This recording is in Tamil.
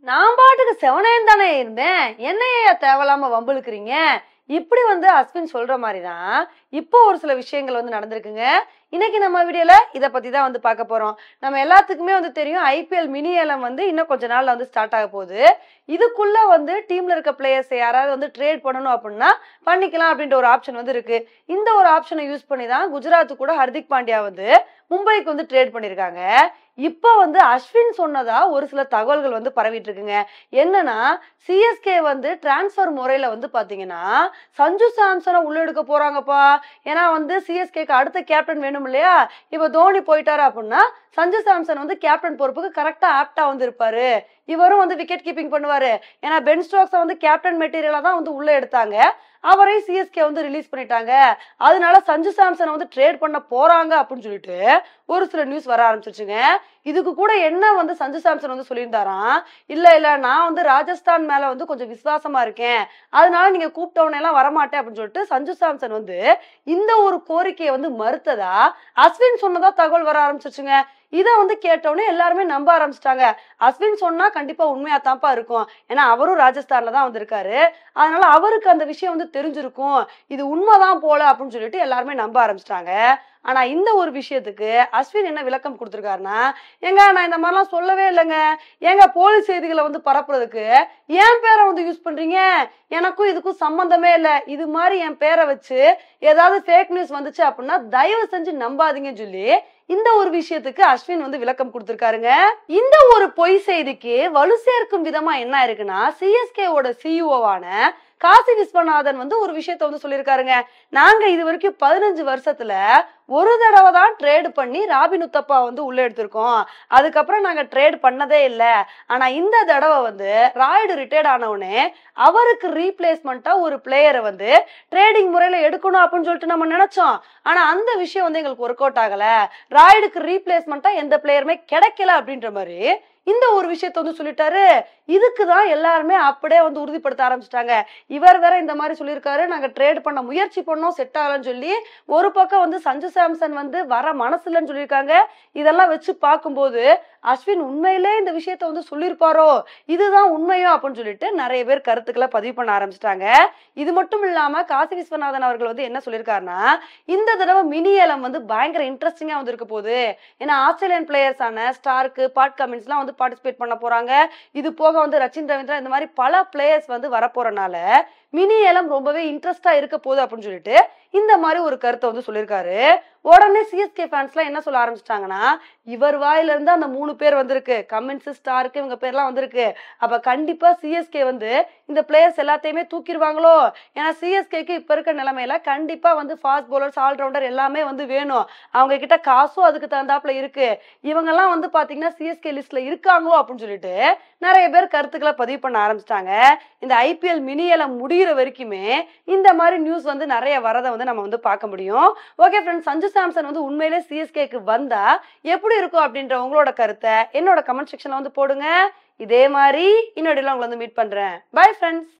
நான் பாட்டுக்கு செவனேன் தானே இருந்தேன் என்னையா தேவையில்லாம வம்பிழுக்கிறீங்க இப்படி வந்து அஸ்வின் சொல்ற மாதிரி தான் இப்போ ஒரு சில விஷயங்கள் வந்து நடந்திருக்குங்க இன்னைக்கு நம்ம வீடியோல இத பத்தி தான் வந்து பார்க்க போறோம் நம்ம எல்லாத்துக்குமே வந்து தெரியும் ஐபிஎல் மினி ஏலம் வந்து இன்னும் கொஞ்ச நாள்ல வந்து ஸ்டார்ட் ஆக போகுது இதுக்குள்ள வந்து டீம்ல இருக்க பிளேயர்ஸ் யாராவது வந்து ட்ரேட் பண்ணணும் அப்படின்னா பண்ணிக்கலாம் அப்படின்ற ஒரு ஆப்ஷன் வந்து இருக்கு இந்த ஒரு ஆப்ஷனை யூஸ் பண்ணி தான் குஜராத் கூட ஹர்திக் பாண்டியா வந்து மும்பைக்கு வந்து ட்ரேட் பண்ணிருக்காங்க இப்போ வந்து அஸ்வின் சொன்னதா ஒரு சில தகவல்கள் வந்து பரவிட்டு இருக்குங்க என்னன்னா சிஎஸ்கே வந்து டிரான்ஸ்ஃபர் முறையில வந்து பாத்தீங்கன்னா சஞ்சு சாம்சனை உள்ள எடுக்க போறாங்கப்பா ஏன்னா வந்து சிஎஸ்கேக்கு அடுத்த கேப்டன் வேணும் இல்லையா இப்போ தோனி போயிட்டாரு அப்படின்னா சஞ்சு சாம்சன் வந்து கேப்டன் பொறுப்புக்கு கரெக்டா ஆப்டா வந்து இருப்பாரு இவரும் வந்து விக்கெட் கீப்பிங் பண்ணுவாரு ஏன்னா பென் ஸ்டோக்ஸை வந்து கேப்டன் மெட்டீரியலா தான் வந்து உள்ள எடுத்தாங்க அவரையும் சிஎஸ்கே வந்து ரிலீஸ் பண்ணிட்டாங்க அதனால சஞ்சு சாம்சனை வந்து ட்ரேட் பண்ண போறாங்க அப்படின்னு சொல்லிட்டு ஒரு சில நியூஸ் வர ஆரம்பிச்சிருச்சுங்க இதுக்கு கூட என்ன வந்து சஞ்சு சாம்சன் வந்து சொல்லியிருந்தாராம் இல்ல இல்ல நான் வந்து ராஜஸ்தான் மேல வந்து கொஞ்சம் விசுவாசமா இருக்கேன் அதனால நீங்க கூப்பிட்டவன எல்லாம் வரமாட்டேன் அப்படின்னு சொல்லிட்டு சஞ்சு சாம்சன் வந்து இந்த ஒரு கோரிக்கையை வந்து மறுத்ததா அஸ்வின் சொன்னதா தகவல் வர ஆரம்பிச்சிருச்சுங்க இதை வந்து கேட்டவுடனே எல்லாருமே நம்ப ஆரம்பிச்சிட்டாங்க அஸ்வின் சொன்னா கண்டிப்பா உண்மையா தான்ப்பா இருக்கும் ஏன்னா அவரும் ராஜஸ்தான்ல தான் வந்திருக்காரு அதனால அவருக்கு அந்த விஷயம் வந்து தெரிஞ்சிருக்கும் இது உண்மைதான் போல அப்படின்னு சொல்லிட்டு எல்லாருமே நம்ப ஆரம்பிச்சிட்டாங்க ஆனா இந்த ஒரு விஷயத்துக்கு அஸ்வின் என்ன விளக்கம் கொடுத்துருக்காருன்னா ஏங்க நான் இந்த மாதிரிலாம் சொல்லவே இல்லைங்க ஏங்க போலீஸ் செய்திகளை வந்து பரப்புறதுக்கு என் பேரை வந்து யூஸ் பண்றீங்க எனக்கும் இதுக்கும் சம்பந்தமே இல்லை இது மாதிரி என் பேரை வச்சு ஏதாவது ஃபேக் நியூஸ் வந்துச்சு அப்படின்னா தயவு செஞ்சு நம்பாதீங்கன்னு சொல்லி இந்த ஒரு விஷயத்துக்கு அஸ்வின் வந்து விளக்கம் கொடுத்திருக்காருங்க இந்த ஒரு பொய் செய்திக்கு வலு சேர்க்கும் விதமா என்ன இருக்குன்னா சிஎஸ்கேவோட சிஇஓவான காசி விஸ்வநாதன் வந்து ஒரு விஷயத்த வந்து சொல்லியிருக்காருங்க நாங்க இது வரைக்கும் பதினஞ்சு வருஷத்துல ஒரு தடவை தான் ட்ரேடு பண்ணி ராபின் உத்தப்பா வந்து உள்ள எடுத்திருக்கோம் அதுக்கப்புறம் நாங்க ட்ரேட் பண்ணதே இல்லை ஆனா இந்த தடவை வந்து ராய்டு ரிட்டையர்ட் ஆனவுடனே அவருக்கு ரீப்ளேஸ்மெண்ட்டா ஒரு பிளேயரை வந்து ட்ரேடிங் முறையில எடுக்கணும் அப்படின்னு சொல்லிட்டு நம்ம நினைச்சோம் ஆனா அந்த விஷயம் வந்து எங்களுக்கு ஒர்க் அவுட் ஆகல ராய்டுக்கு ரீப்ளேஸ்மெண்ட்டா எந்த பிளேயருமே கிடைக்கல அப்படின்ற மாதிரி இந்த ஒரு விஷயத்த வந்து சொல்லிட்டாரு இதுக்கு தான் எல்லாருமே அப்படியே வந்து உறுதிப்படுத்த ஆரம்பிச்சிட்டாங்க இவர் வேற இந்த மாதிரி சொல்லியிருக்காரு நாங்க ட்ரேட் பண்ண முயற்சி பண்ணோம் செட் ஆகலன்னு சொல்லி ஒரு பக்கம் வந்து சஞ்சு சாம்சன் வந்து வர மனசு இல்லைன்னு சொல்லியிருக்காங்க இதெல்லாம் வச்சு பார்க்கும்போது அஸ்வின் உண்மையிலே இந்த விஷயத்த வந்து சொல்லியிருப்பாரோ இதுதான் உண்மையோ அப்படின்னு சொல்லிட்டு நிறைய பேர் கருத்துக்களை பதிவு பண்ண ஆரம்பிச்சிட்டாங்க இது மட்டும் இல்லாம காசி விஸ்வநாதன் அவர்கள் வந்து என்ன சொல்லியிருக்காருன்னா இந்த தடவை மினி ஏலம் வந்து பயங்கர இன்ட்ரெஸ்டிங்கா வந்து இருக்க போகுது ஏன்னா ஆஸ்திரேலியன் பிளேயர்ஸான ஸ்டார்க்கு பாட் கமின்ஸ்லாம் வந்து பார்ட்டிசிபேட் பண்ண போறாங்க இது போக வந்து ரச்சின் ரவீந்திரா இந்த மாதிரி பல பிளேயர்ஸ் வந்து வரப்போறனால மினி ஏலம் ரொம்பவே இன்ட்ரெஸ்டா இருக்க போகுது அப்படின்னு சொல்லிட்டு இந்த மாதிரி ஒரு கருத்தை வந்து சொல்லியிருக்காரு உடனே சிஎஸ்கே ஃபேன்ஸ்லாம் என்ன சொல்ல ஆரம்பிச்சிட்டாங்கன்னா இவர் வாயில இருந்து அந்த மூணு பேர் வந்திருக்கு கமின்ஸ் ஸ்டாருக்கு இவங்க பேர்லாம் வந்திருக்கு அப்ப கண்டிப்பா சிஎஸ்கே வந்து இந்த பிளேயர்ஸ் எல்லாத்தையுமே தூக்கிடுவாங்களோ ஏன்னா சிஎஸ்கேக்கு இப்ப இருக்க நிலைமையில கண்டிப்பா வந்து ஃபாஸ்ட் பவுலர்ஸ் ஆல்ரவுண்டர் எல்லாமே வந்து வேணும் அவங்க கிட்ட காசும் அதுக்கு தகுந்தாப்புல இருக்கு இவங்கெல்லாம் வந்து பாத்தீங்கன்னா சிஎஸ்கே லிஸ்ட்ல இருக்காங்களோ அப்படின்னு சொல்லிட்டு நிறைய பேர் கருத்துக்களை பதிவு பண்ண ஆரம்பிச்சிட்டாங்க இந்த ஐபிஎல் மினியலம் முடிகிற வரைக்குமே இந்த மாதிரி நியூஸ் வந்து நிறைய வரதை வந்து நம்ம வந்து பார்க்க முடியும் ஓகே ஃப்ரெண்ட்ஸ் சஞ்சு சாம்சன் வந்து உண்மையிலே சிஎஸ்கேக்கு வந்தா எப்படி இருக்கும் அப்படின்ற உங்களோட கருத்தை என்னோட கமெண்ட் செக்ஷன்ல வந்து போடுங்க இதே மாதிரி இன்னொடையில உங்களை வந்து மீட் பண்றேன் பை ஃப்ரெண்ட்ஸ்